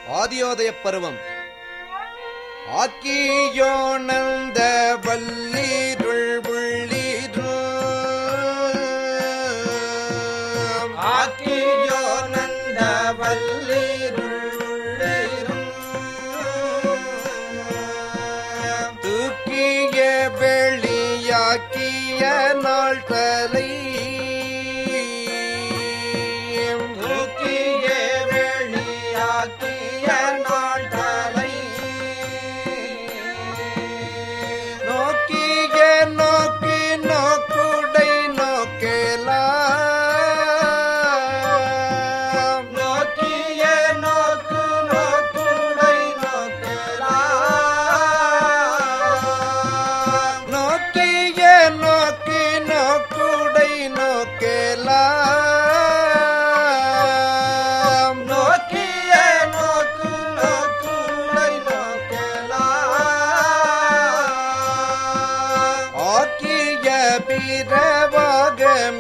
ஆதியோதயப் பருவம் ஆக்கியோனந்த வல்லீருள் உள்ளீரு ஆக்கியோ நந்த தூக்கிய வெளியாக்கிய நாள் தலை தூக்கிய வெளியாக்கிய நாள் தலை நோக்கிய நோக்கி நோக்குடை நோக்கெலாம் நோக்கிய நோக்கு நோக்குடை நோக்கலாம் நோக்கிய நோக்கி நோக்குடை நோக்கெலாம் நோக்கிய நோக்கு நோக்குடை நோக்கலாம் ஆக்கிய பிறவாக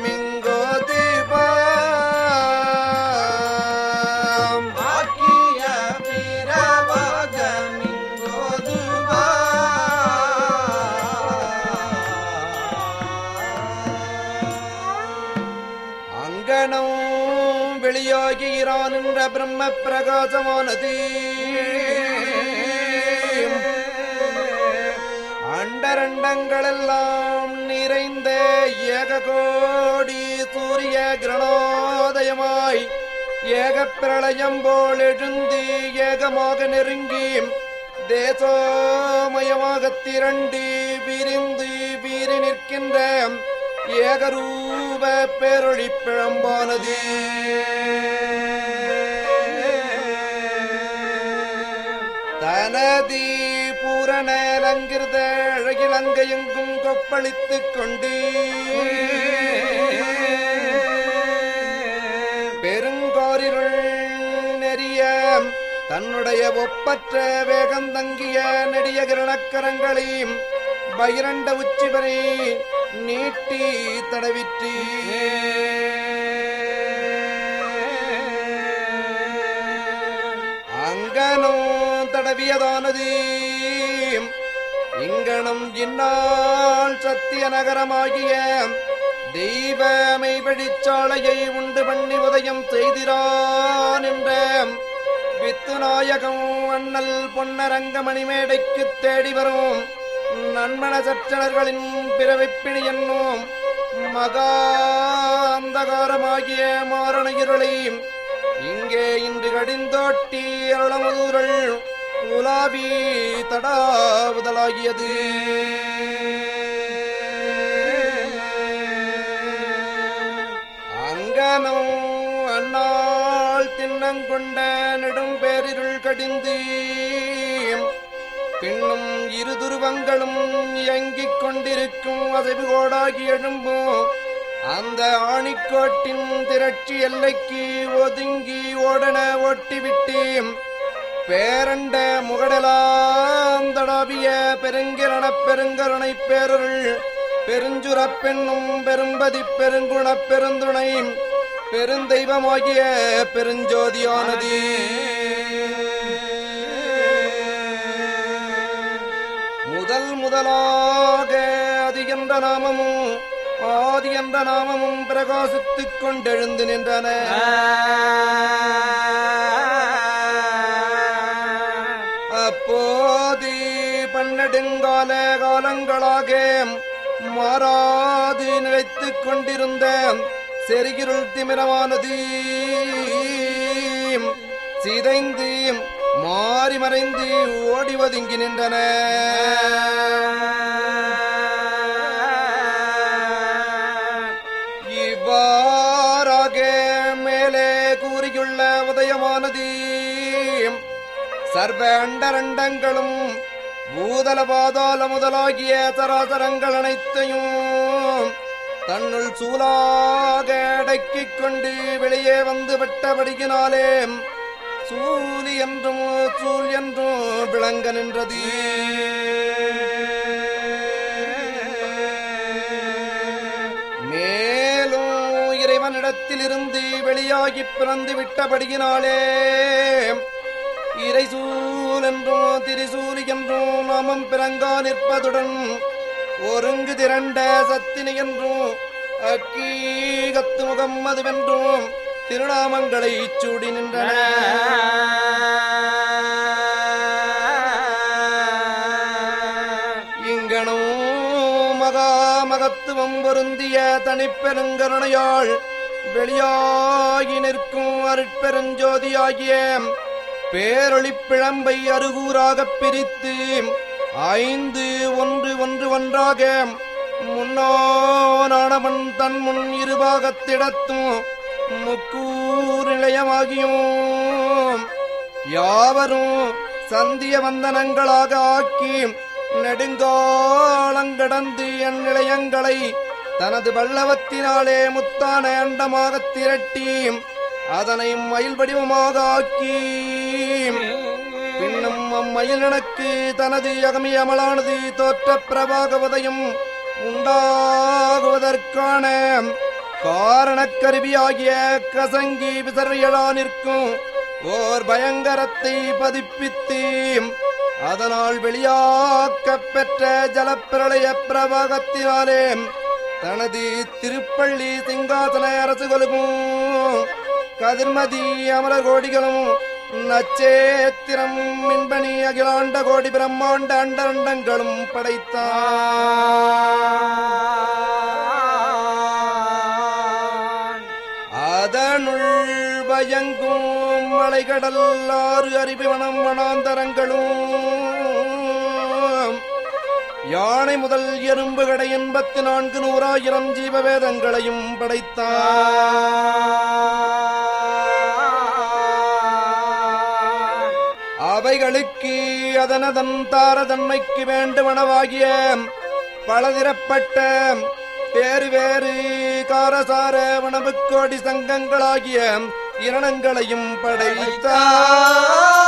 மிங்கோதிபாம் ஆக்கிய பிறவாக மிங்கோதுவா அங்கனம் வெளியாகிறான் என்ற பிரம்ம பிரகாசமானது அண்டரண்டங்களெல்லாம் நிறைந்த ஏககோடி சூரிய கிரணோதயமாய் ஏகப் பிரளயம் போல் எழுந்து ஏகமாக நெருங்கி தேசோமயமாகத் திரண்டு விரிந்து வீறி நிற்கின்ற ஏகரூப பேரொழி பிழம்பானது தனதி பூரண லங்கிருத அழகிலங்கையெங்கும் கொப்பளித்துக் கொண்டு பெருங்கோரிருள் நெறிய தன்னுடைய ஒப்பற்ற வேகந்தங்கிய நெடிய கிரணக்கரங்களையும் பகிரண்ட உச்சிவரை நீட்டி தடவிற்று அங்கனும் தடவியதானது இங்கனம் இந்நாள் சத்திய நகரமாகிய தெய்வமை வழிச்சாலையை உண்டு பண்ணி உதயம் செய்திரான் என்ற வித்து நாயகம் அண்ணல் பொன்னரங்கமணி மேடைக்குத் தேடி வரும் நன்மன சற்றணர்களின் பிறவிப்பிணி என்னும் மகா அந்தகாரமாகிய மாரண இருளை இங்கே இன்று கடிந்தோட்டி அருளமுதூரள் உலாவி தடாவுதலாகியது அங்கனம் அந்நாள் தின்னங்கொண்ட நெடும் பேரிருள் கடிந்து பின்னும் இரு துருவங்களும் இயங்கிக் கொண்டிருக்கும் அசைவு கோடாகி எழும்பும் அந்த ஆணிக்கோட்டின் திரட்சி எல்லைக்கு ஒதுங்கி ஓடன ஓட்டிவிட்டு பேரண்ட முகடலாம் தடாவிய பெருங்கிரண பெருங்கருணை பேரருள் பெருஞ்சுரப் பெண்ணும் பெரும்பதி பெருங்குணப் பெருந்துணை பெருந்தெய்வமாகிய பெருஞ்சோதியானது முதல் முதலாக அது என்ற நாமமும் ஆதி என்ற நாமமும் பிரகாசித்துக் கொண்டெழுந்து நின்றன அப்போது பன்னெடுங்கால காலங்களாக மாறாது நிலைத்துக் கொண்டிருந்த செருகிருள் திமிரமானது சிதைந்து மாறி மறைந்து ஓடி ஒதுங்கி நின்றன இவ்வாறாக மேலே கூறியுள்ள உதயமானது சர்வ அண்டரண்டங்களும் பூதல பாதாள முதலாகிய சராசரங்கள் அனைத்தையும் தன்னுள் சூலாக அடக்கிக் கொண்டு வெளியே வந்து விட்டபடியினாலே சூலி என்றும் சூல் என்றும் விளங்க நின்றது மேலும் இறைவனிடத்திலிருந்து வெளியாகிப் பிறந்து விட்டபடியினாலே இறைசூல் என்றும் திரிசூலி என்றும் நாமம் பிறங்கா நிற்பதுடன் ஒருங்கு திரண்ட சத்தினி என்றும் அக்கீகத்து முகம் அதுவென்றும் திருநாமங்களை சூடி நின்றன இங்கனும் மகா மகத்துவம் பொருந்திய தனிப்பெருங்கருணையாள் வெளியாகி நிற்கும் அருட்பெருஞ்சோதியாகிய பேரொளிப் பிழம்பை அருகூறாகப் பிரித்து ஐந்து ஒன்று ஒன்று ஒன்றாக முன்னோனானவன் தன் முன் இருபாகத்திடத்தும் முக்கூர் நிலையமாகியும் யாவரும் சந்திய வந்தனங்களாக ஆக்கி நெடுங்காலங்கடந்து என் நிலையங்களை தனது வல்லவத்தினாலே முத்தான அண்டமாகத் திரட்டி அதனை மயில் வடிவமாக ஆக்கி பின்னும் அம்மயில் எனக்கு தனது அகமியமலானது தோற்ற பிரபாகவதையும் உண்டாகுவதற்கான காரணக் கருவியாகிய கசங்கி விசறையலா நிற்கும் ஓர் பயங்கரத்தை பதிப்பித்து அதனால் வெளியாக்கப் பெற்ற ஜலப்பிரளய பிரவாகத்தினாலே தனது திருப்பள்ளி சிங்காசன அரசு கொலுகும் கதிர்மதி அமரர் கோடிகளும் நச்சேத்திரம் மின்பணி அகிலாண்ட கோடி பிரம்மாண்ட அண்டரண்டங்களும் படைத்தான் அதனுள் பயங்கும் மலைகடல் ஆறு அறிவிவனம் வனாந்தரங்களும் யானை முதல் எறும்பு கடை எண்பத்தி நான்கு நூறாயிரம் ஜீவவேதங்களையும் படைத்தான் அவைகளுக்கு அதனதன் தாரதன்மைக்கு வேண்டுமனவாகிய பலதிரப்பட்ட வேறு வேறு காரசார உணவுக்கோடி சங்கங்களாகிய இரணங்களையும் படைத்தார்